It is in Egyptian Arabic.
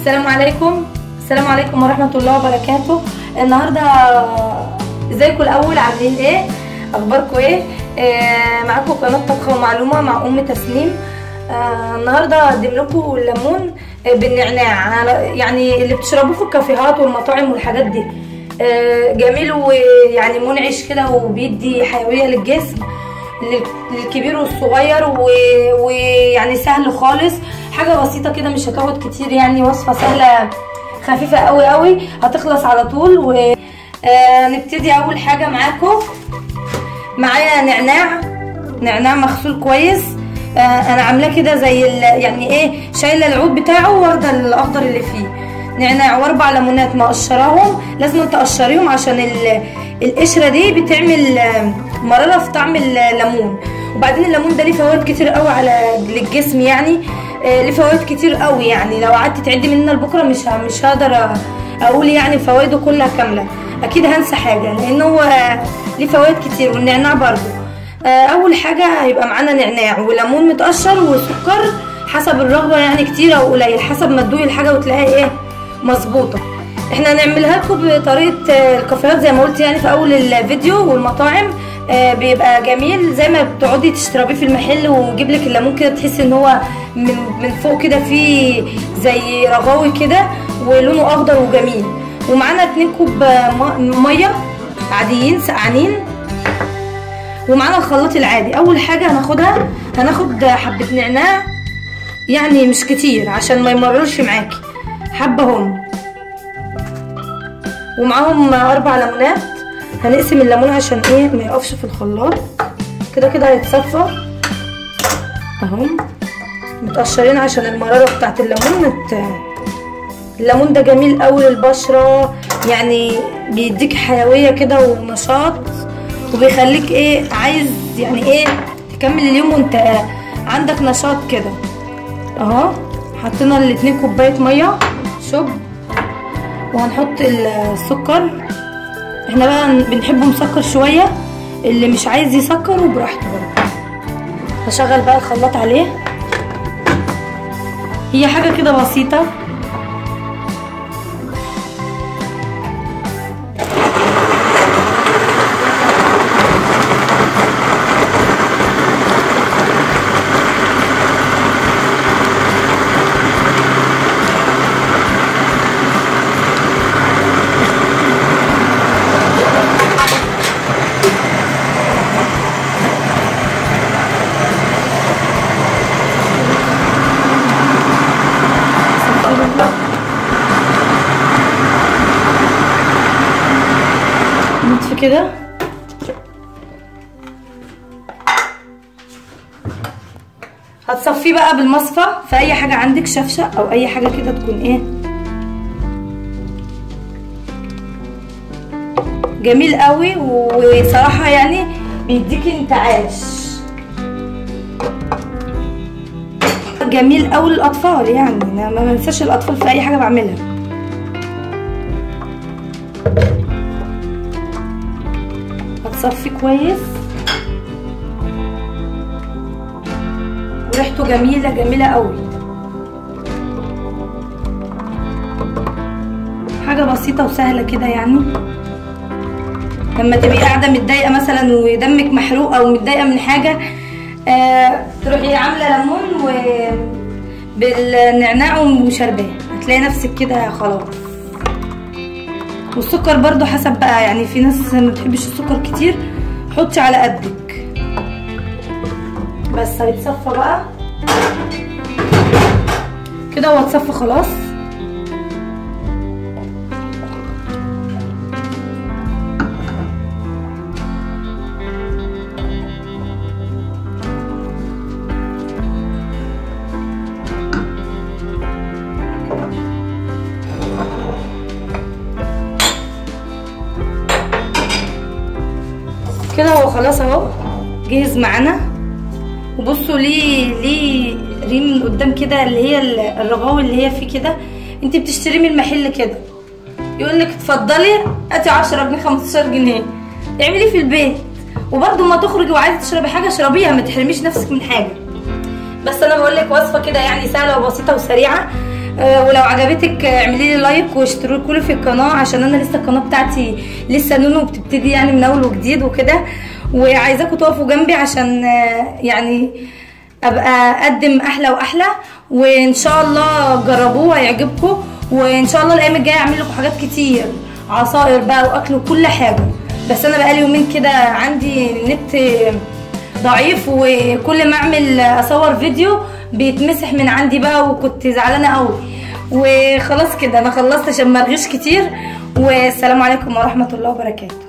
السلام عليكم السلام عليكم ورحمة الله وبركاته النهاردة ازيكم الأول عاملين ايه أخباركم ايه آه معاكم قناة طبخة ومعلومة مع أم تسنيم آه النهاردة هقدم لكم الليمون آه بالنعناع على- يعني اللي بتشربوه في الكافيهات والمطاعم والحاجات دي آه جميل ويعني منعش كده وبيدي حيوية للجسم لل- للكبير والصغير و- ويعني سهل خالص حاجه بسيطه كده مش هتقعد كتير يعني وصفه سهله خفيفه قوي قوي هتخلص على طول ونبتدي اول حاجه معاكم معايا نعناع نعناع مغسول كويس آه، انا عاملاه كده زي ال- يعني ايه شايله العود بتاعه واخده الاخضر اللي فيه نعناع واربع ليمونات مقشراهم لازم تقشريهم عشان ال- القشره دي بتعمل آه، مراره في طعم الليمون وبعدين الليمون ده ليه فوائد كتير قوي على للجسم يعني آه، ليه فوائد كتير قوي يعني لو قعدت تعدي من هنا لبكره مش ه- مش هقدر أ- اقول يعني فوائده كلها كامله اكيد هنسى حاجه لان هو آه، ليه فوائد كتير والنعناع برضه آه، اول حاجه هيبقى معانا نعناع وليمون متقشر وسكر حسب الرغبه يعني كتير او قليل حسب ما تدوقي الحاجه وتلاقيها ايه مظبوطه احنا هنعملها لكم بطريقه آه، الكافيهات زي ما قلت يعني في اول الفيديو والمطاعم آه، بيبقى جميل زي ما بتقعدي تشربيه في المحل ويجيب لك الليمون كده تحسي ان هو من من فوق كده فيه زي رغاوي كده ولونه اخضر وجميل ومعانا 2 كوب آه، م- ميه عاديين سقعانين ومعانا الخلاط العادي اول حاجه هناخدها هناخد حبه نعناع يعني مش كتير عشان ما يمررش معاكي حبه هم ومعاهم اربع ليمونات هنقسم الليمون عشان ايه ما يقفش في الخلاط كده كده هيتصفى اهم متقشرين عشان المراره بتاعت الليمون مت... الليمون ده جميل قوي للبشره يعني بيديك حيويه كده ونشاط وبيخليك ايه عايز يعني ايه تكمل اليوم وانت عندك نشاط كده اهو حطينا الاتنين كوبايه ميه شوب وهنحط السكر احنا بقى بنحبه مسكر شويه اللي مش عايز يسكر وبراحته برضه هشغل بقى الخلاط عليه هي حاجه كده بسيطه نطفي كده هتصفيه بقى بالمصفى في اي حاجه عندك شفشه او اي حاجه كده تكون ايه جميل قوي وصراحه يعني بيديكي انتعاش جميل قوي للاطفال يعني انا ما بنساش الاطفال في اي حاجه بعملها هتصفي كويس وريحته جميلة جميلة قوي حاجة بسيطة وسهلة كده يعني لما تبقي قاعدة متضايقة مثلا ودمك محروق أو متضايقة من حاجة آه تروحي عاملة ليمون و بالنعناع وشرباه هتلاقي نفسك كده خلاص والسكر برضو حسب بقى يعني في ناس ما بتحبش السكر كتير حطي على قدك بس هيتصفى بقى كده هو اتصفى خلاص كده هو خلاص اهو جهز معانا وبصوا ليه ليه ريم من قدام كده اللي هي ال- الرغاوي اللي هي فيه كده انت بتشتريه من المحل كده يقول لك اتفضلي هاتي 10 جنيه 15 جنيه اعمليه في البيت وبرده ما تخرجي وعايزه تشربي حاجه اشربيها ما تحرميش نفسك من حاجه بس انا بقول لك وصفه كده يعني سهله وبسيطه وسريعه آه، ولو عجبتك آه، اعملي لي لايك واشتركوا في القناه عشان انا لسه القناه بتاعتي لسه نونو بتبتدي يعني من اول وجديد وكده وعايزاكم تقفوا جنبي عشان آه، يعني ابقى اقدم احلى واحلى وان شاء الله جربوه هيعجبكم وان شاء الله الايام الجايه اعمل لكم حاجات كتير عصائر بقى واكل وكل حاجه بس انا بقالي يومين كده عندي النت ضعيف وكل ما اعمل اصور فيديو بيتمسح من عندي بقى وكنت زعلانه قوي وخلاص كده انا خلصت عشان ما ارغيش كتير والسلام عليكم ورحمه الله وبركاته